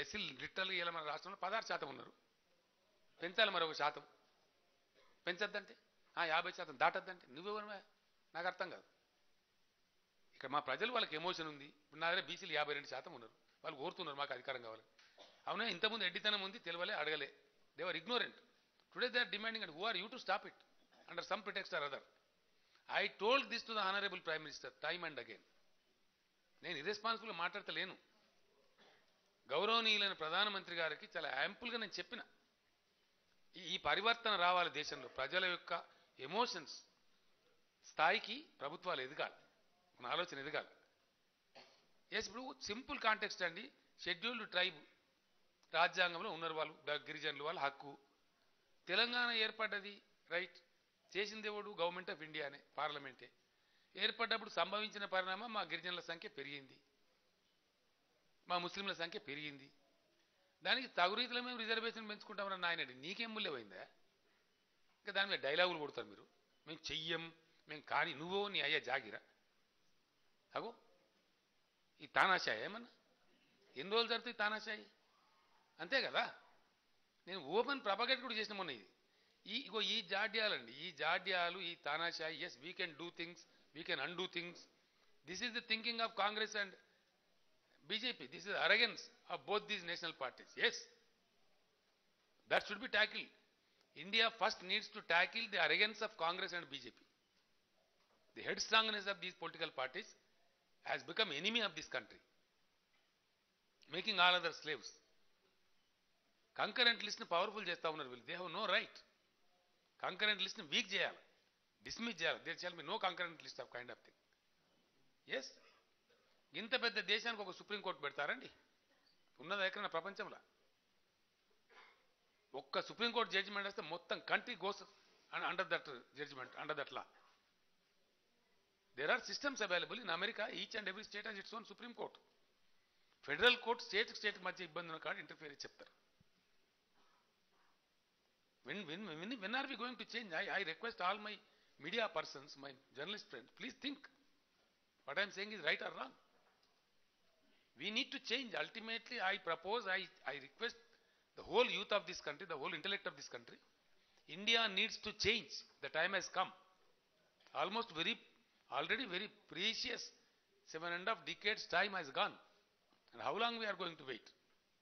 ఎస్సీలు లిటరల్గా ఇలా మన రాష్ట్రంలో పదహారు శాతం ఉన్నారు పెంచాలి మరొక శాతం పెంచొద్దంటే ఆ యాభై శాతం దాటొద్దంటే నువ్వెవరు నాకు అర్థం కాదు ఇక్కడ మా ప్రజలు వాళ్ళకి ఎమోషన్ ఉంది ఇప్పుడు నా దగ్గర బీసీలు యాభై రెండు శాతం ఉన్నారు వాళ్ళు కోరుతున్నారు మాకు అధికారం కావాలి అవునా ఇంతకుముందు ఎడ్డితనం ఉంది తెలియలే అడగలే they were ignorant today they are demanding and who are you to stop it under some pretext or other I told this to the honourable prime minister time and again నేను ఇర్రెస్పాన్సిబుల్గా మాట్లాడతలేను గౌరవనీయులైన ప్రధానమంత్రి గారికి చాలా యాంపుల్గా నేను చెప్పిన ఈ- ఈ పరివర్తన రావాలి దేశంలో ప్రజల యొక్క ఎమోషన్స్ స్థాయికి ప్రభుత్వాలు ఎదగాలి మన ఆలోచన ఎదగాలి ఎస్ ఇప్పుడు సింపుల్ కాంటెక్స్ట్ అండి షెడ్యూల్డ్ ట్రైబ్ రాజ్యాంగంలో ఉన్నారు వాళ్ళు ద- గిరిజనులు వాళ్ళ హక్కు తెలంగాణ ఏర్పడ్డది రైట్ చేసింది ఎవడు గవర్నమెంట్ ఆఫ్ ఇండియానే పార్లమెంటే ఏర్పడ్డప్పుడు సంభవించిన పరిణామం మా గిరిజనుల సంఖ్య పెరిగింది మా ముస్లింల సంఖ్య పెరిగింది దానికి తగు రీతిలో మేము రిజర్వేషన్ పెంచుకుంటామని ఆయన నీకేం మూల్యమైందా ఇంకా దాని మీద డైలాగులు కొడతారు మీరు మేము చెయ్యం మేము కానీ నువ్వో నీ అయ్యా జాగిరా అగో ఈ తానాశాయి ఏమన్నా ఎన్ని రోజులు జరుగుతాయి తానాశాయి అంతే కదా నేను ఓపెన్ ప్రపగేట్ కూడా చేసిన మొన్న ఇది ఈ ఇగో ఈ జాడ్యాలండి ఈ జాడ్యాలు ఈ తానాశాయి yes we can do things we can undo things this is the thinking of Congress and BJP this is arrogance of both these national parties yes that should be tackle India first needs to tackle the arrogance of Congress and BJP the head strongness of these political parties has become enemy of this country making all other slaves concurrent లిస్ట్ని powerful చేస్తూ ఉన్నారు వీళ్ళు they have no right concurrent లిస్ట్ని weak చేయాలి dismiss చేయాలి there shall be no concurrent list of kind of thing yes ఇంత పెద్ద దేశానికి ఒక సుప్రీంకోర్టు పెడతారండి ఉన్నదా ఎక్కడైనా ప్రపంచంలో ఒక్క సుప్రీంకోర్టు జడ్జిమెంట్ వస్తే మొత్తం country goes under that judgement under that law there are systems available in America each and every state has its own supreme court federal court state state మధ్య ఇబ్బంది ఉన్న కాదు ఇంటర్ఫియర్ చెప్తారు when when when when are we going to change i i request all my media persons my journalist friends please think what i am saying is right or wrong we need to change ultimately i propose i i request the whole youth of this country the whole intellect of this country india needs to change the time has come almost very already very precious seven and a half decades time has gone and how long we are going to wait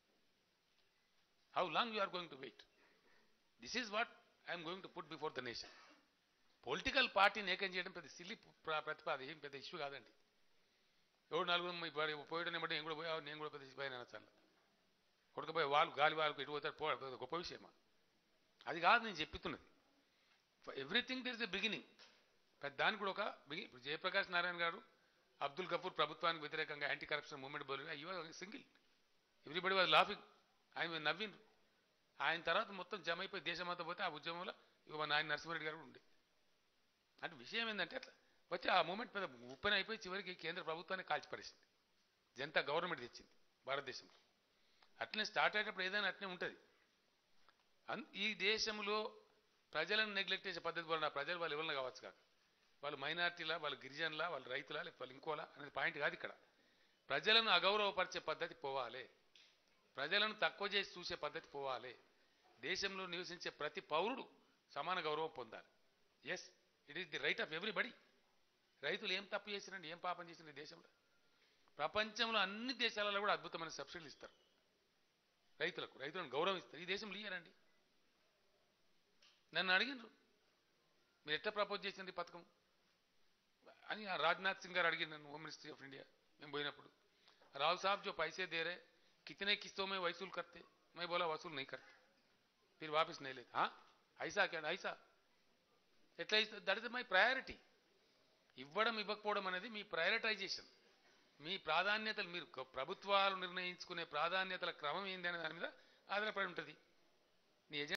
how long we are going to wait this is what I'm going to put before the nation political పార్టీని ఏకం చేయడం పెద్ద silly ప్రతిపాద ఏం పెద్ద issue కాదండి ఎవడు నలుగురు పోయడం ఏమంటే నేను కూడా పోయా నేను కూడా పెద్ద పోయినా చాలా కొడుకుపోయి వాళ్ళు గాలి వాళ్ళకు ఎటు పోతారు పో పెద్ద గొప్ప విషయమా అది కాదు నేను చెప్తున్నది ఎవ్రీథింగ్ దిస్ ద బిగినింగ్ పెద్ద దానికి కూడా ఒక బిగి ఇప్పుడు జయప్రకాష్ నారాయణ గారు అబ్దుల్ గఫూర్ ప్రభుత్వానికి వ్యతిరేకంగా యాంటీ కరప్షన్ మూవ్మెంట్ బోలు అయ్యో సింగిల్ ఎవ్రీబడి వాజ్ లాఫింగ్ ఆయన నవ్విండ్రు ఆయన తర్వాత మొత్తం జమ అయిపోయి దేశమంతా పోతే ఆ ఉద్యమంలో ఇక మన ఆయన నరసింహారెడ్డి గారు కూడా ఉండే అంటే విషయం ఏంటంటే అట్లా వచ్చి ఆ మూమెంట్ పెద్ద ఉప్పెన అయిపోయి చివరికి కేంద్ర ప్రభుత్వాన్ని కాల్చిపడేసింది జనతా గవర్నమెంట్ తెచ్చింది భారతదేశంలో అట్లనే స్టార్ట్ అయ్యేటప్పుడు ఏదైనా అట్లనే ఉంటుంది అన్ ఈ దేశంలో ప్రజలను నెగ్లెక్ట్ చేసే పద్ధతి వలన ప్రజలు వాళ్ళు ఎవరిని కావచ్చు కాక వాళ్ళు మైనార్టీలా వాళ్ళు గిరిజనులా వాళ్ళు రైతులా లేకపోతే వాళ్ళు ఇంకోలా అనేది పాయింట్ కాదు ఇక్కడ ప్రజలను అగౌరవపరిచే పద్ధతి పోవాలి ప్రజలను తక్కువ చేసి చూసే పద్ధతి పోవాలి దేశంలో నివసించే ప్రతి పౌరుడు సమాన గౌరవం పొందాలి yes it is the right of everybody రైతులు ఏం తప్పు చేసినండి ఏం పాపం చేసిన దేశంలో ప్రపంచంలో అన్ని దేశాలలో కూడా అద్భుతమైన సబ్సిడీలు ఇస్తారు రైతులకు రైతులను గౌరవిస్తారు ఈ దేశంలో ఇయ్యరండి నన్ను అడిగినారు మీరు ఎట్లా ప్రపోజ్ చేసింది ఈ పథకం అని ఆ రాజ్నాథ్ సింగ్ గారు అడిగిన నన్ను హోమ్ మినిస్ట్రీ ఆఫ్ ఇండియా మేము పోయినప్పుడు రావు సాहब जो पैसे दे रहे कितने किस्तों में वसूल करते मैं बोला वसूल नहीं करते फिर वापस नहीं लेते हाँ ऐसा क्या ऐसा ఎట్లా దట్ ఇస్ మై ప్రయారిటీ ఇవ్వడం ఇవ్వకపోవడం అనేది మీ ప్రయారిటైజేషన్ మీ ప్రాధాన్యతలు మీరు గ- ప్రభుత్వాలు నిర్ణయించుకునే ప్రాధాన్యతల క్రమం ఏంది అనే దాని మీద ఆధారపడి ఉంటుంది నీ ఎజెండా